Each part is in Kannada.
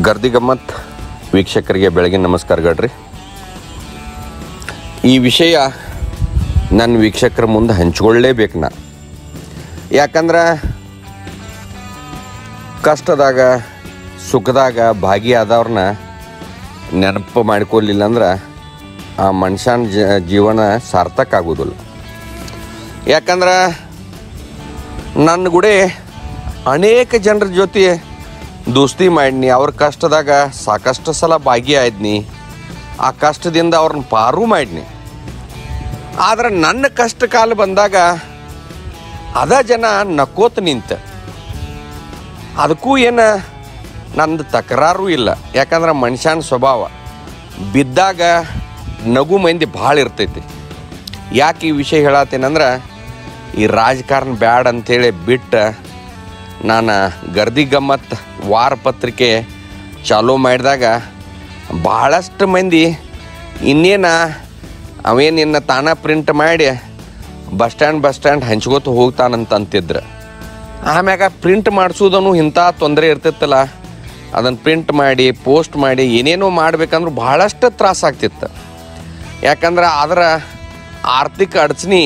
ಗರ್ದಿ ಗಮ್ಮತ್ ವೀಕ್ಷಕರಿಗೆ ಬೆಳಗಿನ ನಮಸ್ಕಾರಗಳ್ರಿ ಈ ವಿಷಯ ನನ್ನ ವೀಕ್ಷಕರ ಮುಂದೆ ಹಂಚ್ಕೊಳ್ಳೇಬೇಕು ನಾ ಯಾಕಂದ್ರೆ ಕಷ್ಟದಾಗ ಸುಖದಾಗ ಭಾಗಿಯಾದವ್ರನ್ನ ನೆನಪು ಮಾಡ್ಕೊಲಿಲ್ಲ ಅಂದ್ರೆ ಆ ಮನುಷ್ಯನ ಜ- ಜೀವನ ಸಾರ್ಥಕ ಆಗೋದಿಲ್ಲ ಯಾಕಂದ್ರೆ ನನ್ನ ಗುಡೆ ಅನೇಕ ಜನರ ಜೊತೆ ದೋಸ್ತಿ ಮಾಡಿನಿ ಅವ್ರ ಕಷ್ಟದಾಗ ಸಾಕಷ್ಟು ಸಲ ಭಾಗಿಯಾದ್ನಿ ಆ ಕಷ್ಟದಿಂದ ಅವ್ರನ್ನ ಪಾರು ಮಾಡಿನಿ ಆದ್ರೆ ನನ್ನ ಕಷ್ಟ ಕಾಲ ಬಂದಾಗ ಅದ ಜನ ನಕ್ಕೋತ ನಿಂತ ಅದಕ್ಕೂ ಏನು ನಂದು ತಕರಾರು ಇಲ್ಲ ಯಾಕಂದ್ರೆ ಮನುಷ್ಯನ ಸ್ವಭಾವ ಬಿದ್ದಾಗ ನಗು ಮಂದಿ ಭಾಳ ಇರ್ತೈತಿ ಯಾಕೆ ಈ ವಿಷಯ ಹೇಳತ್ತೇನಂದ್ರೆ ಈ ರಾಜಕಾರಣ ಬ್ಯಾಡ್ ಅಂತೇಳಿ ಬಿಟ್ಟು ನಾನು ಗರ್ದಿ ಗಮ್ಮತ್ ವಾರ ಪತ್ರಿಕೆ ಚಾಲೂ ಮಾಡಿದಾಗ ಭಾಳಷ್ಟು ಮಂದಿ ಇನ್ನೇನ ಅವೇನು ಇನ್ನು ತಾನ ಪ್ರಿಂಟ್ ಮಾಡಿ ಬಸ್ ಸ್ಟ್ಯಾಂಡ್ ಬಸ್ ಸ್ಟ್ಯಾಂಡ್ ಹಂಚ್ಕೋತ ಹೋಗ್ತಾನಂತ ಅಂತಿದ್ರು ಆಮ್ಯಾಗ ಪ್ರಿಂಟ್ ಮಾಡಿಸೋದನ್ನು ಇಂಥ ತೊಂದರೆ ಇರ್ತಿತ್ತಲ್ಲ ಅದನ್ನು ಪ್ರಿಂಟ್ ಮಾಡಿ ಪೋಸ್ಟ್ ಮಾಡಿ ಏನೇನೋ ಮಾಡ್ಬೇಕಂದ್ರೆ ಭಾಳಷ್ಟು ತ್ರಾಸ ಆಗ್ತಿತ್ತು ಯಾಕಂದ್ರೆ ಅದರ ಆರ್ಥಿಕ ಅಡಚಣೆ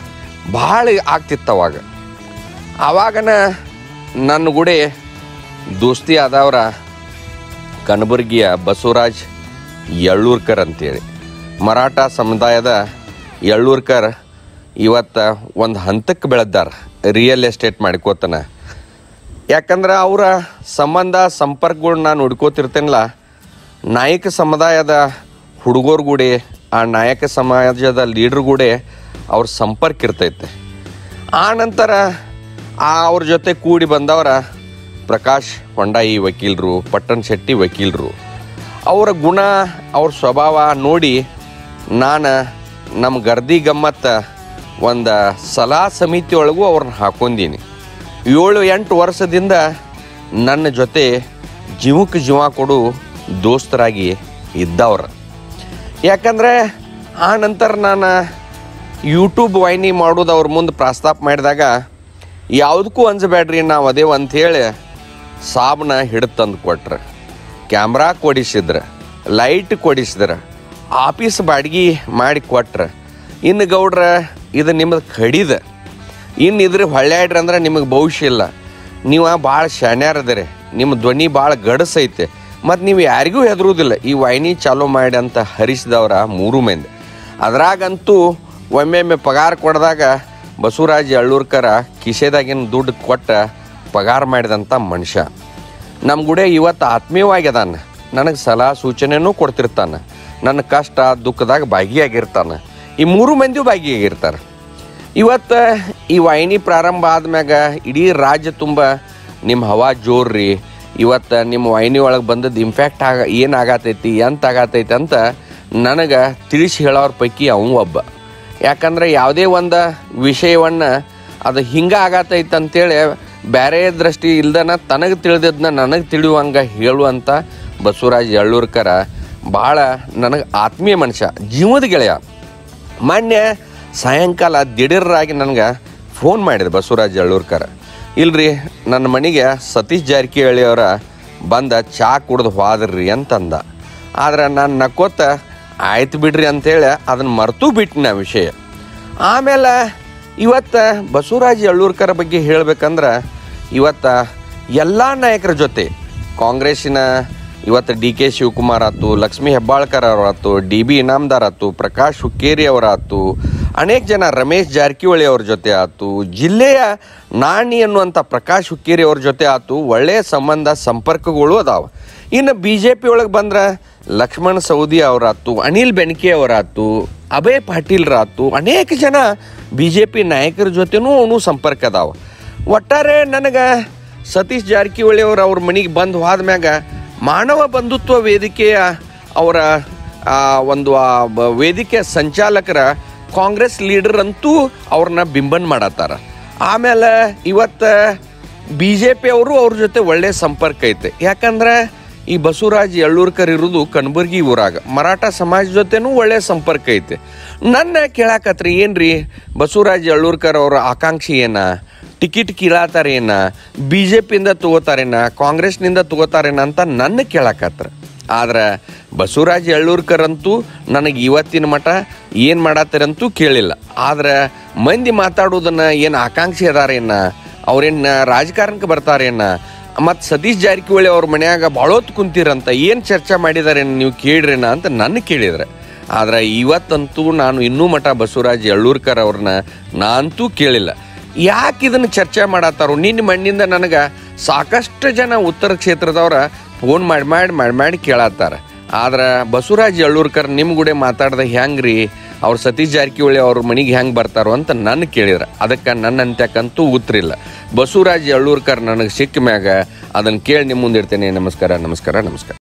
ಭಾಳ ಆಗ್ತಿತ್ತು ಅವಾಗ ಆವಾಗನ ನನ್ನ ಗುಡೆ ದೋಸ್ತಿ ಆದವ್ರ ಕನಬುರಗಿಯ ಬಸವರಾಜ್ ಎಳ್ಳೂರ್ಕರ್ ಅಂತೇಳಿ ಮರಾಠ ಸಮುದಾಯದ ಎಳ್ಳೂರ್ಕರ್ ಇವತ್ತು ಒಂದು ಹಂತಕ್ಕೆ ಬೆಳೆದಾರ ರಿಯಲ್ ಎಸ್ಟೇಟ್ ಮಾಡ್ಕೋತಾನ ಯಾಕಂದ್ರೆ ಅವರ ಸಂಬಂಧ ಸಂಪರ್ಕಗಳು ನಾನು ಹುಡ್ಕೋತಿರ್ತೇನಲ್ಲ ನಾಯಕ ಸಮುದಾಯದ ಹುಡುಗರ ಗೂಡೆ ಆ ನಾಯಕ ಸಮಾಜದ ಲೀಡ್ರ್ ಗೂಡೆ ಅವ್ರ ಸಂಪರ್ಕ ಇರ್ತೈತೆ ಆ ನಂತರ ಆ ಅವ್ರ ಜೊತೆ ಕೂಡಿ ಬಂದವರ ಪ್ರಕಾಶ್ ಹೊಂಡಾಯಿ ವಕೀಲರು ಪಟ್ಟಣ್ ಶೆಟ್ಟಿ ವಕೀಲರು ಅವರ ಗುಣ ಅವ್ರ ಸ್ವಭಾವ ನೋಡಿ ನಾನು ನಮ್ಮ ಗರ್ದಿ ಗಮ್ಮತ್ತ ಒಂದು ಸಲಹಾ ಸಮಿತಿ ಒಳಗೂ ಅವ್ರನ್ನ ಹಾಕೊಂಡೀನಿ ಏಳು ಎಂಟು ವರ್ಷದಿಂದ ನನ್ನ ಜೊತೆ ಜೀವಕ್ಕೆ ಜೀವ ಕೊಡು ದೋಸ್ತರಾಗಿ ಇದ್ದವ್ರು ಯಾಕಂದರೆ ಆ ನಂತರ ನಾನು ಯೂಟ್ಯೂಬ್ ವಾಹಿನಿ ಮಾಡೋದು ಅವ್ರ ಮುಂದೆ ಪ್ರಸ್ತಾಪ ಮಾಡಿದಾಗ ಯಾವುದಕ್ಕೂ ಅಂಜಬೇಡ್ರಿ ನಾವು ಅದೇವು ಅಂಥೇಳಿ ಸಾಬನ ಹಿಡಿದು ತಂದು ಕೊಟ್ರೆ ಕ್ಯಾಮ್ರಾ ಕೊಡಿಸಿದ್ರ ಲೈಟ್ ಕೊಡಿಸಿದ್ರ ಆಫೀಸ್ ಬಾಡಿಗೆ ಮಾಡಿ ಕೊಟ್ರೆ ಇನ್ನು ಗೌಡ್ರ ಇದು ನಿಮ್ಮದು ಕಡಿದ ಇನ್ನು ಇದ್ರ ಹೊಳ್ಳ್ಯಾಡ್ರಿ ಅಂದ್ರೆ ನಿಮಗೆ ಭವಿಷ್ಯ ಇಲ್ಲ ನೀವು ಭಾಳ ಶಾಣ್ಯಾರದಿರಿ ನಿಮ್ಮ ಧ್ವನಿ ಭಾಳ ಗಡಸೈತೆ ಮತ್ತು ನೀವು ಯಾರಿಗೂ ಹೆದರುವುದಿಲ್ಲ ಈ ವಾಹಿನಿ ಚಾಲೂ ಮಾಡಿ ಅಂತ ಹರಿಸಿದವ್ರ ಮೂರು ಮಂದಿ ಅದ್ರಾಗಂತೂ ಒಮ್ಮೆಮ್ಮೆ ಪಗಾರ ಕೊಡಿದಾಗ ಬಸವರಾಜ್ ಅಳ್ಳೂರ್ಕರ ಕಿಸೆದಾಗಿನ ದುಡ್ಡು ಕೊಟ್ಟ ಪಗಾರ ಮಾಡಿದಂಥ ಮನುಷ್ಯ ನಮ್ಮ ಗುಡೆ ಇವತ್ತು ಆತ್ಮೀಯವಾಗ್ಯದಾನ ನನಗೆ ಸಲಹಾ ಸೂಚನೆನೂ ಕೊಡ್ತಿರ್ತಾನೆ ನನ್ನ ಕಷ್ಟ ದುಃಖದಾಗ ಭಾಗಿಯಾಗಿರ್ತಾನೆ ಈ ಮೂರು ಮಂದಿಯೂ ಭಾಗಿಯಾಗಿರ್ತಾರೆ ಇವತ್ತು ಈ ವಾಹಿನಿ ಪ್ರಾರಂಭ ಆದ್ಮ್ಯಾಗ ಇಡೀ ರಾಜ್ಯ ತುಂಬ ನಿಮ್ಮ ಹವಾ ಜೋರ್ರಿ ಇವತ್ತು ನಿಮ್ಮ ವಾಹಿನಿ ಒಳಗೆ ಬಂದದ್ದು ಇಂಪ್ಯಾಕ್ಟ್ ಆಗ ಏನು ಆಗತೈತಿ ಎಂತ ಆಗತೈತಿ ಅಂತ ನನಗೆ ತಿಳಿಸಿ ಹೇಳೋರ ಪೈಕಿ ಅವ ಒಬ್ಬ ಯಾಕಂದ್ರೆ ಯಾವುದೇ ಒಂದು ವಿಷಯವನ್ನು ಅದು ಹಿಂಗೆ ಆಗತೈತೆ ಅಂತೇಳಿ ಬೇರೆ ದೃಷ್ಟಿ ಇಲ್ದನ ತನಗೆ ತಿಳಿದದನ್ನ ನನಗೆ ತಿಳಿಯುವಂಗೆ ಹೇಳುವಂಥ ಬಸವರಾಜ್ ಎಳ್ಳೂರ್ಕರ ಭಾಳ ನನಗೆ ಆತ್ಮೀಯ ಮನುಷ್ಯ ಜೀವದ ಗೆಳೆಯ ಮೊನ್ನೆ ಸಾಯಂಕಾಲ ದಿಢೀರಾಗಿ ನನಗೆ ಫೋನ್ ಮಾಡಿದೆ ಬಸವರಾಜ್ ಎಳ್ಳೂರ್ಕರ ಇಲ್ರಿ ನನ್ನ ಮನೆಗೆ ಸತೀಶ್ ಜಾರಕಿಹೊಳಿ ಅವರ ಬಂದ ಚಾ ಕುಡ್ದು ಹೋದ್ರಿ ಅಂತಂದ ಆದ್ರೆ ನಾನು ನಕ್ಕೋತ ಆಯ್ತು ಬಿಡ್ರಿ ಅಂತೇಳಿ ಅದನ್ನು ಮರೆತು ಬಿಟ್ಟಿನ ವಿಷಯ ಆಮೇಲೆ ಇವತ್ತು ಬಸವರಾಜ್ ಎಳ್ಳೂರ್ಕರ ಬಗ್ಗೆ ಹೇಳ್ಬೇಕಂದ್ರೆ ಇವತ್ತು ಎಲ್ಲ ನಾಯಕರ ಜೊತೆ ಕಾಂಗ್ರೆಸ್ಸಿನ ಇವತ್ತು ಡಿ ಕೆ ಶಿವಕುಮಾರ್ ಆತು ಲಕ್ಷ್ಮೀ ಹೆಬ್ಬಾಳ್ಕರ್ ಅವ್ರ ಆತು ಡಿ ಬಿ ಇನಾಮ್ದಾರ್ ಆತು ಪ್ರಕಾಶ್ ಹುಕ್ಕೇರಿ ಅವರ ಆತು ಅನೇಕ ಜನ ರಮೇಶ್ ಜಾರಕಿಹೊಳಿ ಅವ್ರ ಜೊತೆ ಆತು ಜಿಲ್ಲೆಯ ನಾಣಿ ಅನ್ನುವಂಥ ಪ್ರಕಾಶ್ ಹುಕ್ಕೇರಿ ಅವ್ರ ಜೊತೆ ಆತು ಒಳ್ಳೆಯ ಸಂಬಂಧ ಸಂಪರ್ಕಗಳು ಅದಾವ ಇನ್ನು ಬಿ ಜೆ ಪಿ ಒಳಗೆ ಬಂದ್ರೆ ಲಕ್ಷ್ಮಣ್ ಸೌದಿ ಅವರಾತು ಅನಿಲ್ ಬೆನಕೆ ಅವರಾತು ಅಭಯ್ ಪಾಟೀಲ್ರಾತು ಅನೇಕ ಜನ ಬಿ ಜೆ ಪಿ ನಾಯಕರ ಜೊತೆನೂ ಅವನು ಸಂಪರ್ಕ ಅದಾವ ಒಟ್ಟಾರೆ ನನಗೆ ಸತೀಶ್ ಜಾರಕಿಹೊಳಿ ಅವ್ರು ಅವ್ರ ಮನೆಗೆ ಬಂದು ಹೋದ್ಮ್ಯಾಗ ಮಾನವ ಬಂಧುತ್ವ ವೇದಿಕೆಯ ಅವರ ಆ, ಒಂದು ಆ ಬ- ವೇದಿಕೆ ಸಂಚಾಲಕರ ಕಾಂಗ್ರೆಸ್ ಲೀಡರ್ ಅಂತೂ ಅವ್ರನ್ನ ಬಿಂಬನ್ ಮಾಡತ್ತಾರ ಆಮೇಲೆ ಇವತ್ತು ಬಿ ಜೆ ಪಿ ಅವರು ಅವ್ರ ಜೊತೆ ಒಳ್ಳೆ ಸಂಪರ್ಕ ಐತೆ ಯಾಕಂದ್ರೆ ಈ ಬಸವರಾಜ್ ಎಳ್ಳೂರ್ಕರ್ ಇರೋದು ಕಣಬರ್ಗಿ ಊರಾಗ ಮರಾಠ ಸಮಾಜ ಜೊತೆನೂ ಒಳ್ಳೆ ಸಂಪರ್ಕ ಐತೆ ನನ್ನ ಕೇಳಾಕತ್ರಿ ಏನ್ರಿ ಬಸವರಾಜ್ ಎಳ್ಳೂರ್ಕರ್ ಅವ್ರ ಆಕಾಂಕ್ಷಿ ಏನ ಟಿಕೆಟ್ ಕೀಳಾತಾರೇನ ಬಿ ಜೆ ಪಿಯಿಂದ ತಗೋತಾರೇನ ಕಾಂಗ್ರೆಸ್ನಿಂದ ತಗೋತಾರೇನ ಅಂತ ನನ್ನ ಕೇಳಕತ್ರ ಆದ್ರೆ ಬಸವರಾಜ್ ಎಳ್ಳೂರ್ಕರ್ ಅಂತೂ ನನಗೆ ಇವತ್ತಿನ ಮಠ ಏನು ಮಾಡತ್ತಾರಂತೂ ಕೇಳಿಲ್ಲ ಆದ್ರೆ ಮಂದಿ ಮಾತಾಡೋದನ್ನ ಏನು ಆಕಾಂಕ್ಷಿ ಅದಾರೇನ ಅವ್ರೇನು ರಾಜಕಾರಣಕ್ಕೆ ಬರ್ತಾರೇನ ಮತ್ತು ಸತೀಶ್ ಜಾರಕಿಹೊಳಿ ಅವ್ರ ಮನ್ಯಾಗ ಭಾಳೊತ್ತು ಕುಂತೀರಂತ ಏನು ಚರ್ಚೆ ಮಾಡಿದಾರೆ ನೀವು ಕೇಳ್ರೇನ ಅಂತ ನನ್ನ ಕೇಳಿದ್ರೆ ಆದ್ರೆ ಇವತ್ತಂತೂ ನಾನು ಇನ್ನೂ ಮಠ ಬಸವರಾಜ್ ಎಳ್ಳೂರ್ಕರ್ ಅವ್ರನ್ನ ನಾನಂತೂ ಕೇಳಿಲ್ಲ ಯಾಕೆ ಇದನ್ನು ಚರ್ಚೆ ಮಾಡತ್ತಾರೋ ನಿನ್ನ ಮಣ್ಣಿಂದ ನನಗೆ ಸಾಕಷ್ಟು ಜನ ಉತ್ತರ ಕ್ಷೇತ್ರದವ್ರ ಫೋನ್ ಮಾಡಿ ಮಾಡಿ ಮಾಡಿ ಮಾಡಿ ಕೇಳತ್ತಾರ ಆದ್ರೆ ಬಸವರಾಜ್ ಎಳ್ಳೂರ್ಕರ್ ನಿಮ್ಮ ಗುಡೆ ಮಾತಾಡ್ದ ಹೆಂಗ್ರಿ ಅವ್ರು ಸತೀಶ್ ಜಾರಕಿಹೊಳಿ ಅವ್ರ ಮನೆಗೆ ಹೆಂಗೆ ಬರ್ತಾರೋ ಅಂತ ನನ್ನ ಕೇಳಿದ್ರು ಅದಕ್ಕೆ ನನ್ನ ಅಂತ್ಯಕ್ಕಂತೂ ಉತ್ತರಿಲ್ಲ ಬಸವರಾಜ್ ಎಳ್ಳೂರ್ಕರ್ ನನಗೆ ಸಿಕ್ಕ ಮ್ಯಾಗ ಅದನ್ನು ಕೇಳಿ ನಿಮ್ಮ ಮುಂದಿರ್ತೇನೆ ನಮಸ್ಕಾರ ನಮಸ್ಕಾರ ನಮಸ್ಕಾರ